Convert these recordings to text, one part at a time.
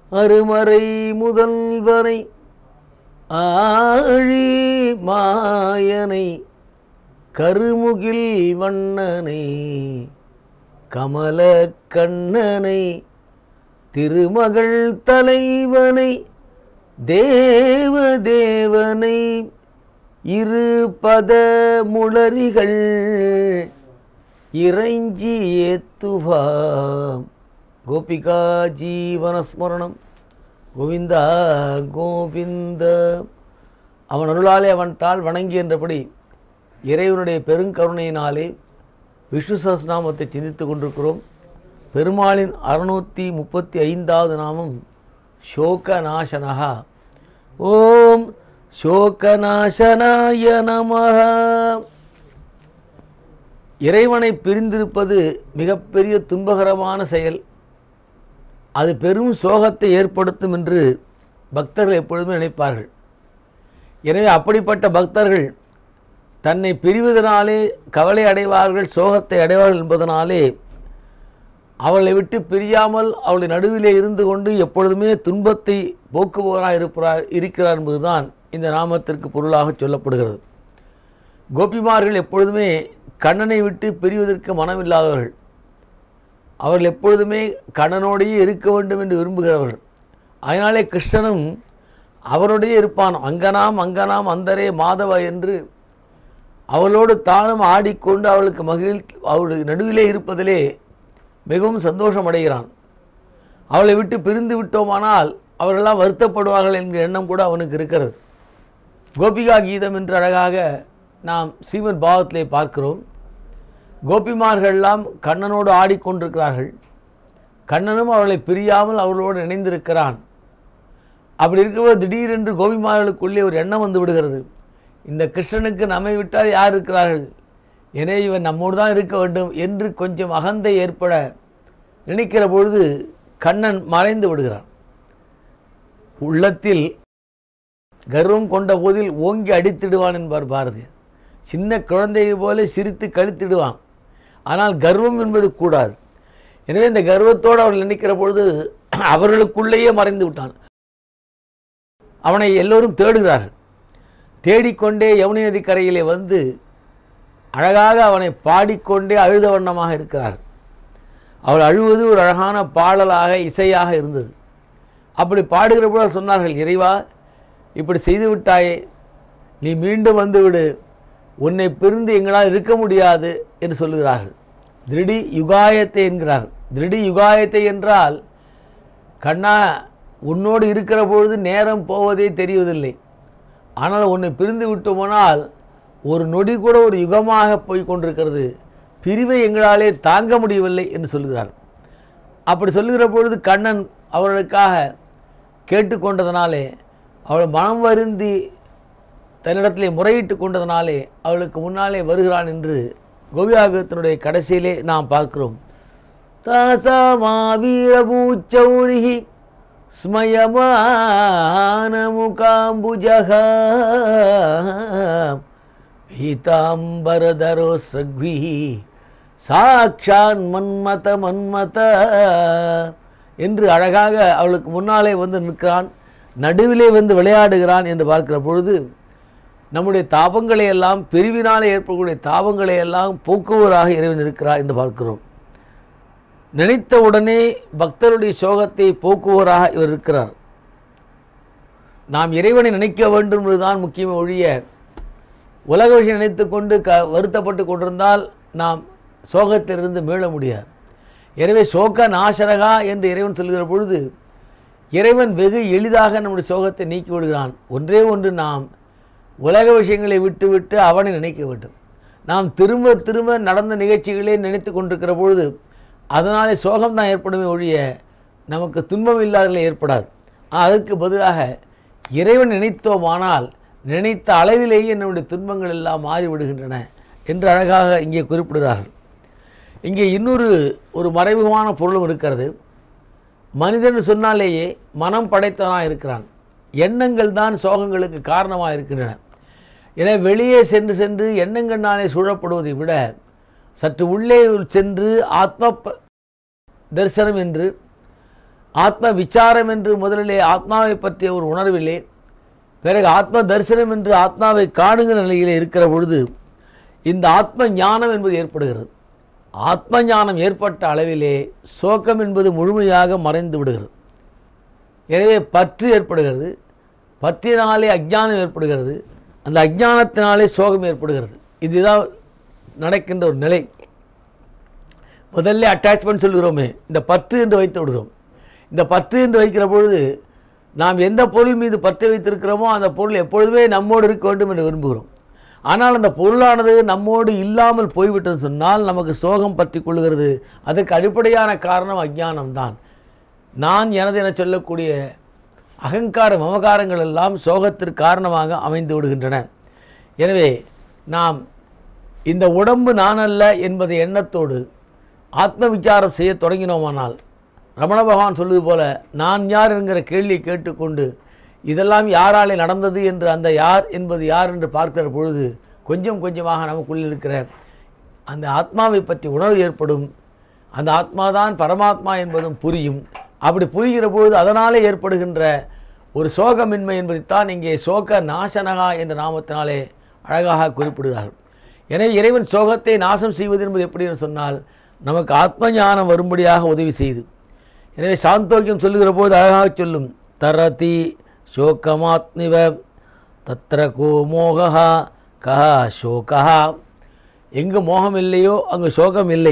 அருமறை முதல்வனை ஆழி மாயனை கருமுகில் வண்ணனை கமல கண்ணனை திருமகள் தலைவனை தேவ தேவனை இரு பத முளரிகள் இறைஞ்சி ஏத்துவாம் கோபிகா ஜீவனஸ்மரணம் கோவிந்தா கோவிந்த அவன் அருளாலே அவன் தாள் வணங்கி என்றபடி இறைவனுடைய பெருங்கருணையினாலே விஷ்ணு சஹஸ்ரநாமத்தை சிந்தித்து கொண்டிருக்கிறோம் பெருமாளின் அறுநூற்றி முப்பத்தி ஐந்தாவது நாமம் சோகநாசனஹா ஓம் சோகநாசனாய நமஹ இறைவனை பிரிந்திருப்பது மிகப்பெரிய துன்பகரமான செயல் அது பெரும் சோகத்தை ஏற்படுத்தும் என்று பக்தர்கள் எப்பொழுதுமே நினைப்பார்கள் எனவே அப்படிப்பட்ட பக்தர்கள் தன்னை பிரிவதனாலே கவலை அடைவார்கள் சோகத்தை அடைவார்கள் என்பதனாலே அவளை விட்டு பிரியாமல் அவளுடைய நடுவிலே இருந்து கொண்டு எப்பொழுதுமே துன்பத்தை போக்குபவராக இருப்பார் இருக்கிறார் என்பதுதான் இந்த நாமத்திற்கு பொருளாக சொல்லப்படுகிறது கோபிமார்கள் எப்பொழுதுமே கண்ணனை விட்டு பிரிவதற்கு மனமில்லாதவர்கள் அவர்கள் எப்பொழுதுமே கண்ணனோடையே இருக்க வேண்டும் என்று விரும்புகிறவர்கள் அதனாலே கிருஷ்ணனும் அவருடைய இருப்பான் அங்கனாம் அங்கனாம் அந்தரே மாதவ என்று அவளோடு தானும் ஆடிக்கொண்டு அவளுக்கு மகிழ் அவளுடைய நடுவிலே இருப்பதிலே மிகவும் சந்தோஷம் அடைகிறான் அவளை விட்டு பிரிந்து விட்டோமானால் அவர்களெல்லாம் வருத்தப்படுவார்கள் என்கிற எண்ணம் கூட அவனுக்கு இருக்கிறது கோபிகா கீதம் என்று அழகாக நாம் ஸ்ரீமத் பாவத்திலே பார்க்கிறோம் கோபிமார்கள்லாம் கண்ணனோடு ஆடிக்கொண்டிருக்கிறார்கள் கண்ணனும் அவளை பிரியாமல் அவர்களோடு இணைந்திருக்கிறான் அப்படி இருக்கும்போது திடீரென்று கோபிமார்களுக்குள்ளே ஒரு எண்ணம் வந்து விடுகிறது இந்த கிருஷ்ணனுக்கு நம்மை விட்டால் யார் இருக்கிறார்கள் எனவே இவன் நம்மோடு தான் இருக்க வேண்டும் என்று கொஞ்சம் அகந்தை ஏற்பட நினைக்கிற பொழுது கண்ணன் மறைந்து விடுகிறான் உள்ளத்தில் கர்வம் கொண்ட போதில் ஓங்கி அடித்திடுவான் என்பார் பாரதி சின்ன குழந்தையை போல சிரித்து கழித்திடுவான் ஆனால் கர்வம் என்பது கூடாது எனவே இந்த கர்வத்தோடு அவர்கள் நினைக்கிற பொழுது அவர்களுக்குள்ளேயே மறைந்து விட்டான் அவனை எல்லோரும் தேடுகிறார்கள் தேடிக்கொண்டே யமுனை நதி கரையிலே வந்து அழகாக அவனை பாடிக்கொண்டே அழுத வண்ணமாக இருக்கிறார் அவள் அழுவது ஒரு அழகான பாடலாக இசையாக இருந்தது அப்படி பாடுகிற போது சொன்னார்கள் இறைவா இப்படி செய்து விட்டாயே நீ மீண்டும் வந்து விடு உன்னை பிரிந்து எங்களால் இருக்க முடியாது என்று சொல்லுகிறார்கள் திருடி யுகாயத்தை என்கிறார் திருடி யுகாயத்தை என்றால் கண்ணா உன்னோடு இருக்கிற பொழுது நேரம் போவதே தெரிவதில்லை ஆனால் உன்னை பிரிந்து விட்டோமானால் ஒரு நொடி கூட ஒரு யுகமாக போய் கொண்டிருக்கிறது பிரிவை எங்களாலே தாங்க முடியவில்லை என்று சொல்கிறார் அப்படி சொல்லுகிற பொழுது கண்ணன் அவர்களுக்காக கேட்டுக்கொண்டதனாலே அவள் மனம் வருந்தி தன்னிடத்திலே முறையிட்டு கொண்டதனாலே அவளுக்கு முன்னாலே வருகிறான் என்று கோபியாகத்தினுடைய கடைசியிலே நாம் பார்க்கிறோம் தாசா மாவீரபூச்சௌரிஹி ஸ்மயமானமுகாம்புஜக பீதாம்பரதரோ ஸ்ரக்வி சாக்ஷான் மன்மத மன்மத என்று அழகாக அவளுக்கு முன்னாலே வந்து நிற்கிறான் நடுவிலே வந்து விளையாடுகிறான் என்று பார்க்கிற பொழுது நம்முடைய தாபங்களை எல்லாம் பிரிவினாலே ஏற்படக்கூடிய தாபங்களை எல்லாம் போக்குவராக இறைவன் இருக்கிறார் என்று பார்க்கிறோம் நினைத்த உடனே பக்தருடைய சோகத்தை போக்குவராக இவர் இருக்கிறார் நாம் இறைவனை நினைக்க வேண்டும் என்பதுதான் முக்கியமே ஒழிய உலக விஷயம் நினைத்து கொண்டு க வருத்தப்பட்டு கொண்டிருந்தால் நாம் சோகத்திலிருந்து மீள முடியாது எனவே சோக நாசரகா என்று இறைவன் சொல்கிற பொழுது இறைவன் வெகு எளிதாக நம்முடைய சோகத்தை நீக்கி விடுகிறான் ஒன்றே ஒன்று நாம் உலக விஷயங்களை விட்டுவிட்டு அவனை நினைக்க வேண்டும் நாம் திரும்ப திரும்ப நடந்த நிகழ்ச்சிகளே நினைத்து கொண்டிருக்கிற பொழுது அதனாலே சோகம் தான் ஏற்படுமே ஒழிய நமக்கு துன்பம் இல்லாததில் ஏற்படாது அதற்கு பதிலாக இறைவன் நினைத்தோமானால் நினைத்த அளவிலேயே நம்முடைய துன்பங்கள் எல்லாம் மாறிவிடுகின்றன என்று அழகாக இங்கே குறிப்பிடுகிறார்கள் இங்கே இன்னொரு ஒரு மறைமுகமான பொருளும் இருக்கிறது மனிதன் சொன்னாலேயே மனம் படைத்தவனாக இருக்கிறான் எண்ணங்கள் தான் சோகங்களுக்கு காரணமாக இருக்கின்றன எனவே வெளியே சென்று சென்று எண்ணங்கண்ணாலே சூழப்படுவதை விட சற்று உள்ளே சென்று ஆத்ம ப- தரிசனம் என்று ஆத்ம விசாரம் என்று முதலிலே ஆத்மாவை பற்றிய ஒரு உணர்விலே பிறகு ஆத்ம தரிசனம் என்று ஆத்மாவை காணுகிற நிலையிலே இருக்கிற பொழுது இந்த ஆத்ம ஞானம் என்பது ஏற்படுகிறது ஆத்ம ஞானம் ஏற்பட்ட அளவிலே சோகம் என்பது முழுமையாக மறைந்து விடுகிறது எனவே பற்று ஏற்படுகிறது பற்றினாலே அஜ்ஞானம் ஏற்படுகிறது அந்த அஜ்ஞானத்தினாலே சோகம் ஏற்படுகிறது இதுதான் நடக்கின்ற ஒரு நிலை முதல்ல அட்டாச்மெண்ட் சொல்கிறோமே இந்த பற்று என்று வைத்து விடுகிறோம் இந்த பற்று என்று வைக்கிற பொழுது நாம் எந்த பொருள் மீது பற்று வைத்திருக்கிறோமோ அந்த பொருள் எப்பொழுதுமே நம்மோடு இருக்க வேண்டும் என்று விரும்புகிறோம் ஆனால் அந்த பொருளானது நம்மோடு இல்லாமல் போய்விட்டது சொன்னால் நமக்கு சோகம் பற்றி கொள்கிறது அதற்கு அடிப்படையான காரணம் அஜ்ஞானம்தான் நான் எனது என சொல்லக்கூடிய அகங்கார மமகாரங்கள் எல்லாம் சோகத்திற்கு காரணமாக அமைந்து விடுகின்றன எனவே நாம் இந்த உடம்பு நான் அல்ல என்பதை எண்ணத்தோடு ஆத்ம விசாரம் செய்ய தொடங்கினோமானால் ரமண பகவான் சொல்வது போல நான் யார் என்கிற கேள்வியை கேட்டுக்கொண்டு இதெல்லாம் யாராலே நடந்தது என்று அந்த யார் என்பது யார் என்று பார்க்கிற பொழுது கொஞ்சம் கொஞ்சமாக நமக்குள் இருக்கிற அந்த ஆத்மாவை பற்றி உணர்வு ஏற்படும் அந்த ஆத்மாதான் பரமாத்மா என்பதும் புரியும் அப்படி புரிகிற பொழுது அதனாலே ஏற்படுகின்ற ஒரு சோகமின்மை என்பதைத்தான் இங்கே சோக நாசனகா என்ற நாமத்தினாலே அழகாக குறிப்பிடுகிறார்கள் எனவே இறைவன் சோகத்தை நாசம் செய்வது என்பது எப்படி என்று சொன்னால் நமக்கு ஆத்ம ஞானம் வரும்படியாக உதவி செய்து எனவே சாந்தோக்கியம் சொல்லுகிற போது அழகாக சொல்லும் தரதி சோகமாத்மிவ தத்திர கோ மோகா கஹா சோகா எங்கு மோகம் இல்லையோ அங்கு சோகம் இல்லை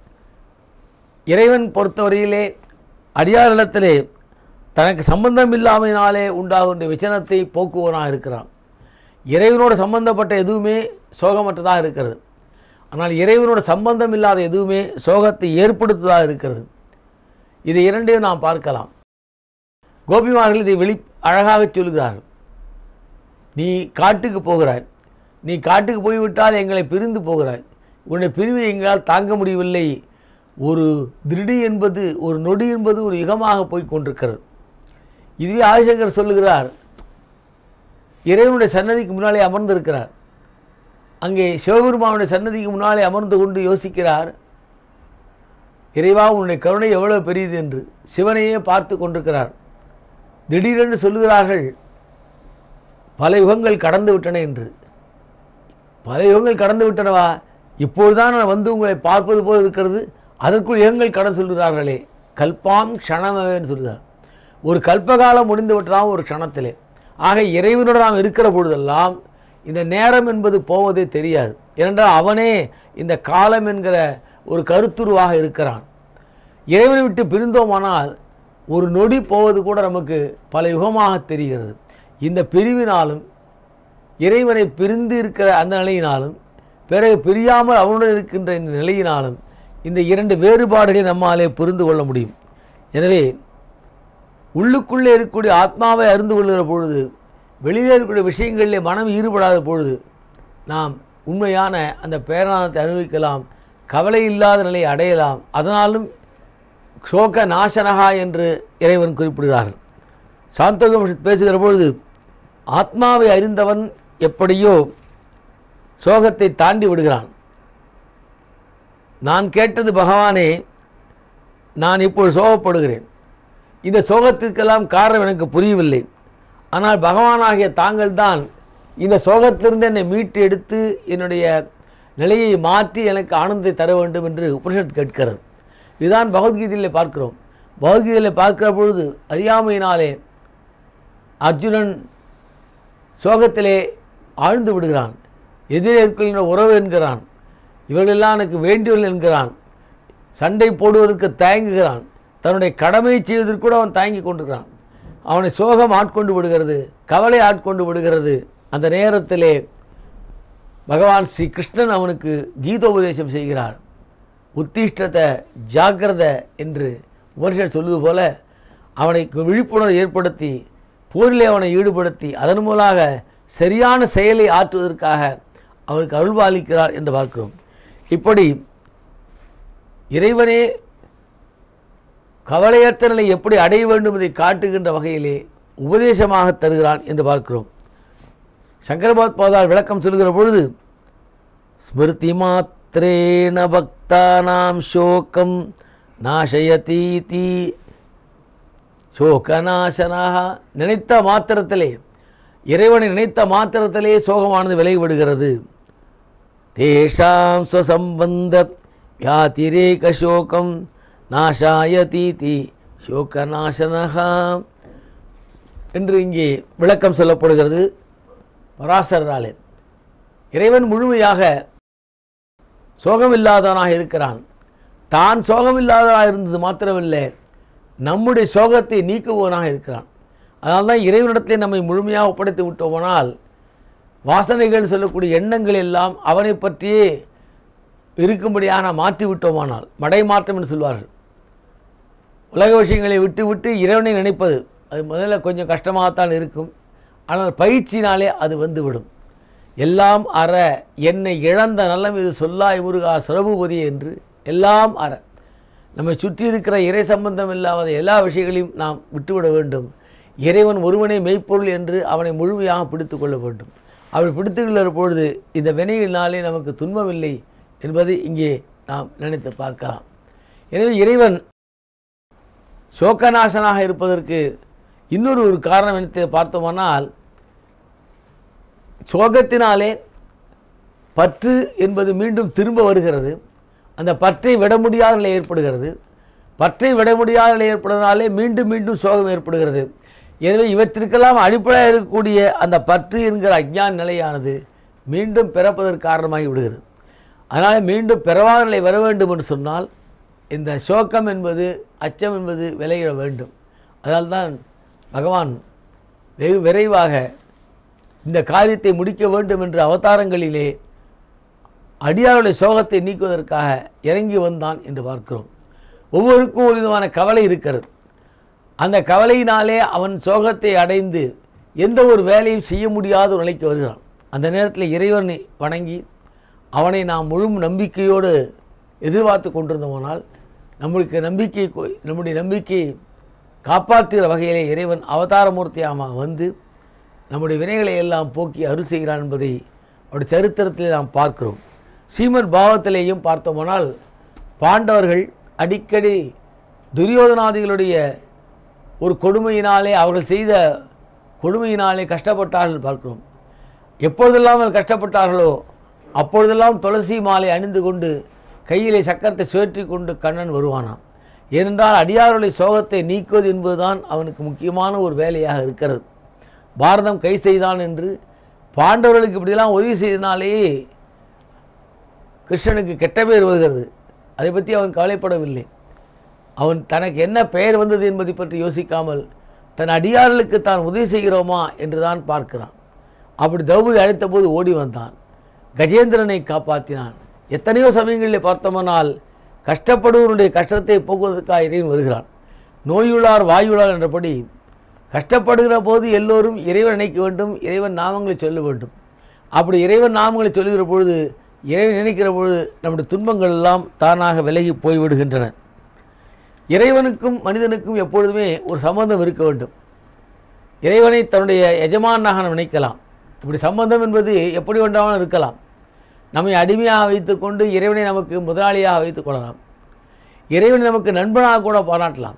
இறைவன் பொறுத்தவரையிலே அடியாரிடத்திலே தனக்கு சம்பந்தம் இல்லாமையினாலே உண்டாகின்ற விசனத்தை போக்குவனாக இருக்கிறான் இறைவனோடு சம்பந்தப்பட்ட எதுவுமே சோகமற்றதாக இருக்கிறது ஆனால் இறைவனோட சம்பந்தம் இல்லாத எதுவுமே சோகத்தை ஏற்படுத்துவதாக இருக்கிறது இது இரண்டையும் நாம் பார்க்கலாம் கோபிமார்கள் இதை வெளி அழகாக சொல்கிறார்கள் நீ காட்டுக்கு போகிறாய் நீ காட்டுக்கு போய்விட்டால் எங்களை பிரிந்து போகிறாய் உன்னை பிரிவை எங்களால் தாங்க முடியவில்லை ஒரு திருடி என்பது ஒரு நொடி என்பது ஒரு யுகமாக போய் கொண்டிருக்கிறது இதுவே ஆதிசங்கர் சொல்லுகிறார் இறைவனுடைய சன்னதிக்கு முன்னாலே அமர்ந்திருக்கிறார் அங்கே சிவபெருமானுடைய சன்னதிக்கு முன்னாலே அமர்ந்து கொண்டு யோசிக்கிறார் இறைவா உன்னுடைய கருணை எவ்வளவு பெரியது என்று சிவனையே பார்த்து கொண்டிருக்கிறார் திடீரென்று சொல்லுகிறார்கள் பல யுகங்கள் கடந்து விட்டன என்று பல யுகங்கள் கடந்து விட்டனவா இப்பொழுதுதான் நான் வந்து உங்களை பார்ப்பது போல் இருக்கிறது அதற்குள் யுகங்கள் கடன் சொல்கிறார்களே கல்பாம் க்ஷணமவேன்னு சொல்கிறார் ஒரு கல்பகாலம் முடிந்து விட்டதாம் ஒரு க்ஷணத்திலே ஆக இறைவனோடு நாம் இருக்கிற பொழுதெல்லாம் இந்த நேரம் என்பது போவதே தெரியாது ஏனென்றால் அவனே இந்த காலம் என்கிற ஒரு கருத்துருவாக இருக்கிறான் இறைவனை விட்டு பிரிந்தோமானால் ஒரு நொடி போவது கூட நமக்கு பல யுகமாக தெரிகிறது இந்த பிரிவினாலும் இறைவனை பிரிந்து இருக்கிற அந்த நிலையினாலும் பிறகு பிரியாமல் அவனுடன் இருக்கின்ற இந்த நிலையினாலும் இந்த இரண்டு வேறுபாடுகளை நம்மாலே புரிந்து கொள்ள முடியும் எனவே உள்ளுக்குள்ளே இருக்கக்கூடிய ஆத்மாவை அறிந்து கொள்கிற பொழுது வெளியே இருக்கக்கூடிய விஷயங்களிலே மனம் ஈடுபடாத பொழுது நாம் உண்மையான அந்த பேரானத்தை அனுபவிக்கலாம் கவலை இல்லாத நிலையை அடையலாம் அதனாலும் சோக நாசனகா என்று இறைவன் குறிப்பிடுகிறார்கள் சாந்தோகம் பேசுகிற பொழுது ஆத்மாவை அறிந்தவன் எப்படியோ சோகத்தை தாண்டி விடுகிறான் நான் கேட்டது பகவானே நான் இப்பொழுது சோகப்படுகிறேன் இந்த சோகத்திற்கெல்லாம் காரணம் எனக்கு புரியவில்லை ஆனால் பகவானாகிய தாங்கள் தான் இந்த சோகத்திலிருந்து என்னை மீட்டு எடுத்து என்னுடைய நிலையை மாற்றி எனக்கு ஆனந்தத்தை தர வேண்டும் என்று உபனிஷத் கேட்கிறது இதுதான் பகவத்கீதையில் பார்க்கிறோம் பகவத்கீதையில் பார்க்கிற பொழுது அறியாமையினாலே அர்ஜுனன் சோகத்திலே ஆழ்ந்து விடுகிறான் எதிரே இருக்கின்ற உறவு என்கிறான் இவர்களெல்லாம் எனக்கு வேண்டியவர்கள் என்கிறான் சண்டை போடுவதற்கு தயங்குகிறான் தன்னுடைய கடமையை செய்வதற்கு கூட அவன் தயங்கி கொண்டிருக்கிறான் அவனை சோகம் ஆட்கொண்டு விடுகிறது கவலை ஆட்கொண்டு விடுகிறது அந்த நேரத்திலே பகவான் ஸ்ரீ கிருஷ்ணன் அவனுக்கு கீதோபதேசம் செய்கிறார் உத்திஷ்டத்தை ஜாக்கிரத என்று உபனிஷத் சொல்லுவது போல அவனை விழிப்புணர்வு ஏற்படுத்தி போரிலே அவனை ஈடுபடுத்தி அதன் மூலமாக சரியான செயலை ஆற்றுவதற்காக அவருக்கு அருள்பாலிக்கிறார் என்று பார்க்கிறோம் இப்படி இறைவனே கவலையற்ற நிலை எப்படி அடைய வேண்டும் என்பதை காட்டுகின்ற வகையிலே உபதேசமாக தருகிறான் என்று பார்க்கிறோம் சங்கரபாத் பாதால் விளக்கம் சொல்கிற பொழுது ஸ்மிருதி மாத்திரேன பக்தானாம் சோகம் நாசயதீதி சோகநாசனாக நினைத்த மாத்திரத்திலே இறைவனை நினைத்த மாத்திரத்திலே சோகமானது விலகிவிடுகிறது தேஷாம் ஸ்வசம்பந்த வியாதிரேக சோகம் நாசாய தீதி சோகநாசனகா என்று இங்கே விளக்கம் சொல்லப்படுகிறது பராசராலே இறைவன் முழுமையாக சோகமில்லாதவனாக இருக்கிறான் தான் சோகமில்லாதவனாக இருந்தது மாத்திரமில்லை நம்முடைய சோகத்தை நீக்குபவனாக இருக்கிறான் அதனால தான் இறைவனிடத்தை நம்மை முழுமையாக ஒப்படைத்து விட்டோமானால் வாசனைகள் சொல்லக்கூடிய எண்ணங்கள் எல்லாம் அவனை பற்றியே இருக்கும்படியாக நாம் மாற்றி விட்டோமானால் மடை மாற்றம் என்று சொல்வார்கள் உலக விஷயங்களை விட்டு விட்டு இறைவனை நினைப்பது அது முதல்ல கொஞ்சம் கஷ்டமாகத்தான் இருக்கும் ஆனால் பயிற்சினாலே அது வந்துவிடும் எல்லாம் அற என்னை இழந்த நல்லம் இது சொல்லாய் முருகா சுரபுபதி என்று எல்லாம் அற நம்மை சுற்றி இருக்கிற இறை சம்பந்தம் இல்லாத எல்லா விஷயங்களையும் நாம் விட்டுவிட வேண்டும் இறைவன் ஒருவனை மெய்ப்பொருள் என்று அவனை முழுமையாக பிடித்து கொள்ள வேண்டும் அப்படி பிடித்து கொள்ளுற பொழுது இந்த வினையினாலே நமக்கு துன்பமில்லை என்பதை இங்கே நாம் நினைத்து பார்க்கலாம் எனவே இறைவன் சோகநாசனாக இருப்பதற்கு இன்னொரு ஒரு காரணம் என்று பார்த்தோமானால் சோகத்தினாலே பற்று என்பது மீண்டும் திரும்ப வருகிறது அந்த பற்றை விட முடியாத நிலை ஏற்படுகிறது பற்றை விட முடியாத நிலை ஏற்படுவதனாலே மீண்டும் மீண்டும் சோகம் ஏற்படுகிறது எனவே இவற்றிற்கெல்லாம் அடிப்படையாக இருக்கக்கூடிய அந்த பற்று என்கிற அஞ்ஞான நிலையானது மீண்டும் பிறப்பதற்கு காரணமாகி விடுகிறது அதனால் மீண்டும் பிறவாத நிலை வர வேண்டும் என்று சொன்னால் இந்த சோகம் என்பது அச்சம் என்பது விலகிட வேண்டும் அதனால்தான் பகவான் வெகு விரைவாக இந்த காரியத்தை முடிக்க வேண்டும் என்ற அவதாரங்களிலே அடியாருடைய சோகத்தை நீக்குவதற்காக இறங்கி வந்தான் என்று பார்க்கிறோம் ஒவ்வொருக்கும் ஒரு விதமான கவலை இருக்கிறது அந்த கவலையினாலே அவன் சோகத்தை அடைந்து எந்த ஒரு வேலையும் செய்ய முடியாத ஒரு நிலைக்கு வருகிறான் அந்த நேரத்தில் இறைவனை வணங்கி அவனை நாம் முழு நம்பிக்கையோடு எதிர்பார்த்து கொண்டிருந்தோமானால் நம்மளுக்கு நம்பிக்கை கொ- நம்முடைய நம்பிக்கையை காப்பாற்றுகிற வகையிலே இறைவன் அவதாரமூர்த்தியாக வந்து நம்முடைய வினைகளை எல்லாம் போக்கி அருள் செய்கிறான் என்பதை அவருடைய சரித்திரத்தில் நாம் பார்க்கிறோம் சீமர் பாவத்திலேயும் பார்த்தோமானால் பாண்டவர்கள் அடிக்கடி துரியோதனாதிகளுடைய ஒரு கொடுமையினாலே அவர்கள் செய்த கொடுமையினாலே கஷ்டப்பட்டார்கள் பார்க்கிறோம் எப்பொழுதெல்லாம் அவர்கள் கஷ்டப்பட்டார்களோ அப்பொழுதெல்லாம் துளசி மாலை அணிந்து கொண்டு கையிலே சக்கரத்தை சுழற்றி கொண்டு கண்ணன் வருவானாம் ஏனென்றால் அடியாருடைய சோகத்தை நீக்குவது என்பதுதான் அவனுக்கு முக்கியமான ஒரு வேலையாக இருக்கிறது பாரதம் கை செய்தான் என்று பாண்டவர்களுக்கு இப்படியெல்லாம் உதவி செய்தனாலேயே கிருஷ்ணனுக்கு கெட்ட பேர் வருகிறது அதை பற்றி அவன் கவலைப்படவில்லை அவன் தனக்கு என்ன பெயர் வந்தது என்பதை பற்றி யோசிக்காமல் தன் அடியார்களுக்கு தான் உதவி செய்கிறோமா என்று தான் பார்க்கிறான் அப்படி திரௌபதி அழைத்தபோது ஓடி வந்தான் கஜேந்திரனை காப்பாற்றினான் எத்தனையோ சமயங்களில் பார்த்தோமானால் கஷ்டப்படுவனுடைய கஷ்டத்தை போக்குவதற்காக இறைவன் வருகிறான் நோயுள்ளார் வாயுள்ளார் என்றபடி கஷ்டப்படுகிற போது எல்லோரும் இறைவன் நினைக்க வேண்டும் இறைவன் நாமங்களை சொல்ல வேண்டும் அப்படி இறைவன் நாமங்களை சொல்லுகிற பொழுது இறைவன் நினைக்கிற பொழுது நம்முடைய துன்பங்கள் எல்லாம் தானாக விலகி போய்விடுகின்றன இறைவனுக்கும் மனிதனுக்கும் எப்பொழுதுமே ஒரு சம்பந்தம் இருக்க வேண்டும் இறைவனை தன்னுடைய எஜமானாக நாம் நினைக்கலாம் இப்படி சம்பந்தம் என்பது எப்படி வேண்டாலும் இருக்கலாம் நம்மை அடிமையாக வைத்துக்கொண்டு இறைவனை நமக்கு முதலாளியாக வைத்துக் கொள்ளலாம் இறைவனை நமக்கு நண்பனாக கூட பாராட்டலாம்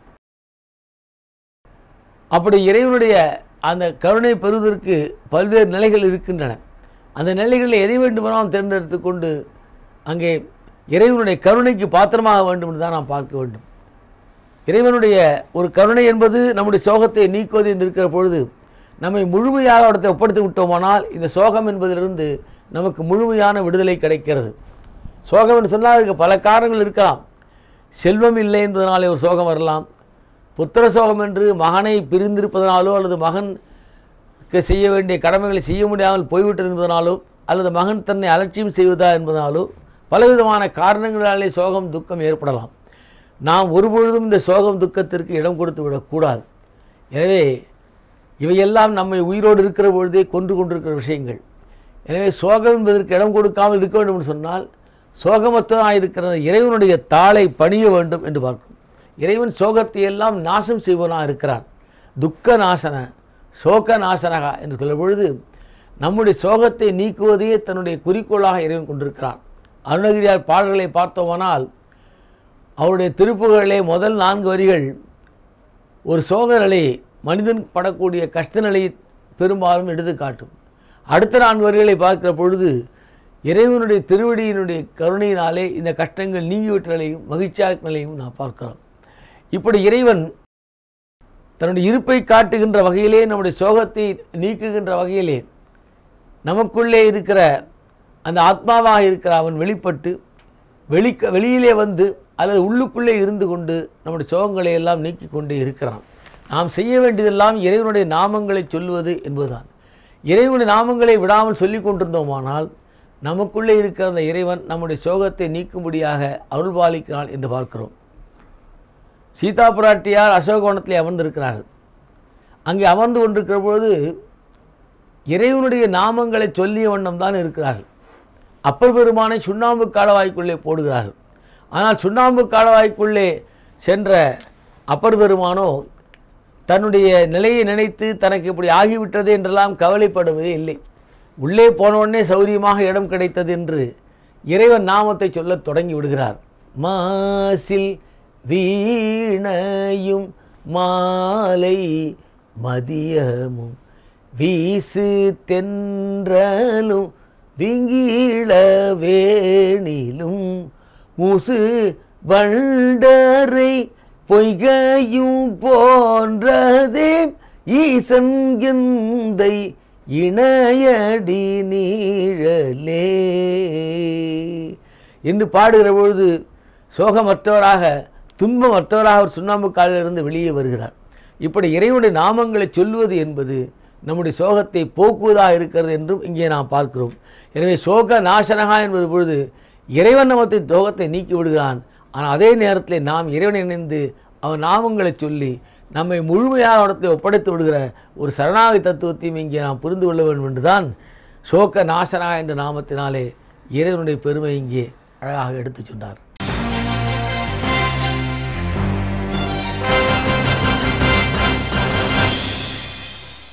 அப்படி இறைவனுடைய அந்த கருணை பெறுவதற்கு பல்வேறு நிலைகள் இருக்கின்றன அந்த நிலைகளில் எதை வேண்டுமானாலும் தேர்ந்தெடுத்து கொண்டு அங்கே இறைவனுடைய கருணைக்கு பாத்திரமாக வேண்டும் என்று தான் நாம் பார்க்க வேண்டும் இறைவனுடைய ஒரு கருணை என்பது நம்முடைய சோகத்தை நீக்குவது என்று இருக்கிற பொழுது நம்மை முழுமையாக அவடத்தை ஒப்படைத்து விட்டோமானால் இந்த சோகம் என்பதிலிருந்து நமக்கு முழுமையான விடுதலை கிடைக்கிறது சோகம் என்று சொன்னால் அதுக்கு பல காரணங்கள் இருக்கலாம் செல்வம் இல்லை என்பதனாலே ஒரு சோகம் வரலாம் புத்திர சோகம் என்று மகனை பிரிந்திருப்பதனாலோ அல்லது மகனுக்கு செய்ய வேண்டிய கடமைகளை செய்ய முடியாமல் போய்விட்டது என்பதனாலோ அல்லது மகன் தன்னை அலட்சியம் செய்வதா என்பதனாலோ பலவிதமான காரணங்களாலே சோகம் துக்கம் ஏற்படலாம் நாம் ஒருபொழுதும் இந்த சோகம் துக்கத்திற்கு இடம் கொடுத்து விடக்கூடாது எனவே இவையெல்லாம் நம்மை உயிரோடு இருக்கிற பொழுதே கொன்று கொண்டிருக்கிற விஷயங்கள் எனவே சோகம் என்பதற்கு இடம் கொடுக்காமல் இருக்க வேண்டும் என்று சொன்னால் சோகமற்றமாக இருக்கிற இறைவனுடைய தாளை பணிய வேண்டும் என்று பார்க்கிறோம் இறைவன் சோகத்தை எல்லாம் நாசம் செய்வனாக இருக்கிறான் துக்க நாசன சோக நாசனகா என்று சொல்லும் பொழுது நம்முடைய சோகத்தை நீக்குவதையே தன்னுடைய குறிக்கோளாக இறைவன் கொண்டிருக்கிறான் அருணகிரியார் பாடல்களை பார்த்தோமானால் அவருடைய திருப்புகளிலே முதல் நான்கு வரிகள் ஒரு சோக நிலை மனிதன் படக்கூடிய கஷ்ட நிலையை பெரும்பாலும் எடுத்து காட்டும் அடுத்த நான்கு வரிகளை பார்க்கிற பொழுது இறைவனுடைய திருவடியினுடைய கருணையினாலே இந்த கஷ்டங்கள் நீங்கிவிட்ட நிலையும் மகிழ்ச்சியாக நிலையும் நான் பார்க்கிறோம் இப்படி இறைவன் தன்னுடைய இருப்பை காட்டுகின்ற வகையிலே நம்முடைய சோகத்தை நீக்குகின்ற வகையிலே நமக்குள்ளே இருக்கிற அந்த ஆத்மாவாக இருக்கிற அவன் வெளிப்பட்டு வெளிக்க வெளியிலே வந்து அல்லது உள்ளுக்குள்ளே இருந்து கொண்டு நம்முடைய சோகங்களை எல்லாம் நீக்கி கொண்டே இருக்கிறான் நாம் செய்ய வேண்டியதெல்லாம் இறைவனுடைய நாமங்களை சொல்லுவது என்பதுதான் இறைவனுடைய நாமங்களை விடாமல் சொல்லி கொண்டிருந்தோமானால் நமக்குள்ளே இருக்கிற அந்த இறைவன் நம்முடைய சோகத்தை நீக்கும்படியாக அருள்பாலிக்கிறான் என்று பார்க்கிறோம் சீதா பிராட்டியார் அசோகவனத்திலே அமர்ந்திருக்கிறார்கள் அங்கே அமர்ந்து கொண்டிருக்கிற பொழுது இறைவனுடைய நாமங்களை சொல்லிய வண்ணம் தான் இருக்கிறார்கள் அப்பர் பெருமானை சுண்ணாம்பு காலவாய்க்குள்ளே போடுகிறார்கள் ஆனால் சுண்ணாம்பு காலவாய்க்குள்ளே சென்ற அப்பர் பெருமானோ தன்னுடைய நிலையை நினைத்து தனக்கு இப்படி ஆகிவிட்டது என்றெல்லாம் கவலைப்படுவதே இல்லை உள்ளே போன உடனே சௌரியமாக இடம் கிடைத்தது என்று இறைவன் நாமத்தை சொல்லத் தொடங்கி விடுகிறார் மாசில் வீணையும் மாலை மதியமும் வீசு தென்றலும் விங்கீழ வேணிலும் முசு வண்டரை பொய்கையும் போன்றதே ஈசன் எந்தை இணையடி நீழலே என்று பாடுகிற பொழுது சோகமற்றவராக துன்பமற்றவராக அவர் சுண்ணாம்பு காலிலிருந்து வெளியே வருகிறார் இப்படி இறைவனுடைய நாமங்களை சொல்லுவது என்பது நம்முடைய சோகத்தை போக்குவதாக இருக்கிறது என்றும் இங்கே நாம் பார்க்கிறோம் எனவே சோக நாசனகா என்பது பொழுது இறைவன் நமத்தை சோகத்தை நீக்கி விடுகிறான் ஆனால் அதே நேரத்தில் நாம் இறைவனை இணைந்து அவன் நாமங்களை சொல்லி நம்மை முழுமையாக இடத்தை ஒப்படைத்து விடுகிற ஒரு சரணாகி தத்துவத்தையும் இங்கே நாம் புரிந்து கொள்ள வேண்டும் என்றுதான் சோக நாசனா என்ற நாமத்தினாலே இறைவனுடைய பெருமை இங்கே அழகாக எடுத்துச் சொன்னார்